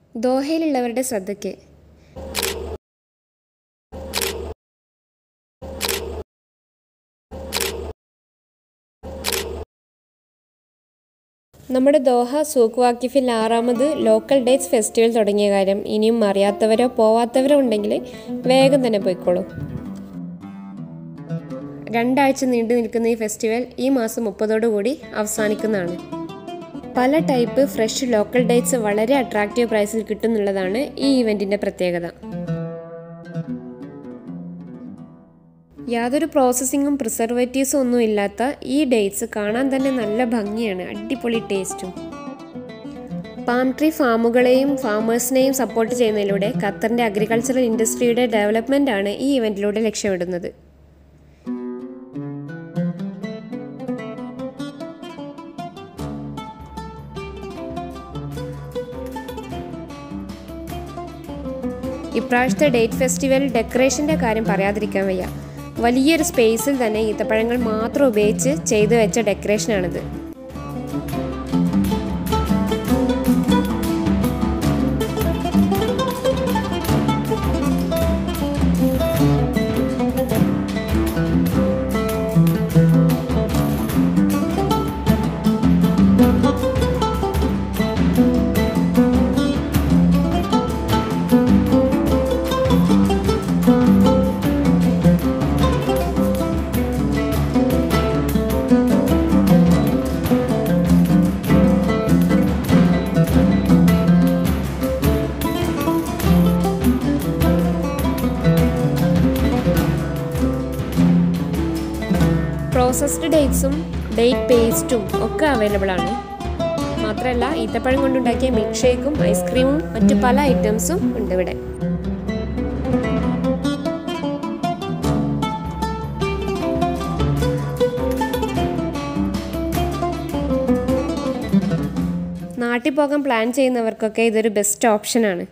ദോഹയിലുള്ളവരുടെ ശ്രദ്ധയ്ക്ക് നമ്മുടെ Doha souk വാക്കിഫിൽ ആറാമത് ലോക്കൽ ഡേറ്റ്സ് ഫെസ്റ്റിവൽ തുടങ്ങിയ കാര്യം ഇനിയും അറിയാത്തവരോ പോവാത്തവരോ ഉണ്ടെങ്കിൽ വേഗം തന്നെ പോയിക്കോളൂ രണ്ടാഴ്ച നീണ്ടു നിൽക്കുന്ന ഈ ഫെസ്റ്റിവൽ ഈ മാസം മുപ്പതോടുകൂടി അവസാനിക്കുന്നതാണ് പല ടൈപ്പ് ഫ്രഷ് ലോക്കൽ ഡേറ്റ്സ് വളരെ അട്രാക്റ്റീവ് പ്രൈസിൽ കിട്ടുന്നുള്ളതാണ് ഈ ഇവൻറ്റിൻ്റെ പ്രത്യേകത യാതൊരു പ്രോസസ്സിങ്ങും പ്രിസർവേറ്റീവ്സും ഒന്നും ഇല്ലാത്ത ഈ ഡേറ്റ്സ് കാണാൻ തന്നെ നല്ല ഭംഗിയാണ് അടിപൊളി ടേസ്റ്റും പാം ട്രീ ഫാമുകളെയും ഫാമേഴ്സിനെയും സപ്പോർട്ട് ചെയ്യുന്നതിലൂടെ ഖത്തറിൻ്റെ അഗ്രികൾച്ചറൽ ഇൻഡസ്ട്രിയുടെ ഡെവലപ്മെൻ്റ് ആണ് ഈ ഇവൻറ്റിലൂടെ ലക്ഷ്യമിടുന്നത് ഇപ്രാവശ്യത്തെ ഡേറ്റ് ഫെസ്റ്റിവൽ ഡെക്കറേഷൻ്റെ കാര്യം പറയാതിരിക്കാൻ വയ്യ വലിയൊരു സ്പേസിൽ തന്നെ ഈത്തപ്പഴങ്ങൾ മാത്രം ഉപയോഗിച്ച് ചെയ്തു വെച്ച ഡെക്കറേഷനാണിത് പ്രോസസ്ഡ് ഡേറ്റ്സും ഡേറ്റ് പേസ്റ്റും ഒക്കെ അവൈലബിൾ ആണ് മാത്രമല്ല ഈത്തപ്പഴം കൊണ്ടുണ്ടാക്കിയ മിൽക്ക് ഷേക്കും ഐസ്ക്രീമും മറ്റു പല ഐറ്റംസും ഉണ്ട് ഇവിടെ നാട്ടിൽ പോകാൻ പ്ലാൻ ചെയ്യുന്നവർക്കൊക്കെ ഇതൊരു ബെസ്റ്റ് ഓപ്ഷനാണ്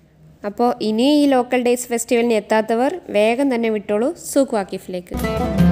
അപ്പോൾ ഇനി ഈ ലോക്കൽ ഡേയ്സ് ഫെസ്റ്റിവലിന് എത്താത്തവർ വേഗം തന്നെ വിട്ടോളൂ സൂക്ക് വാക്കിഫിലേക്ക്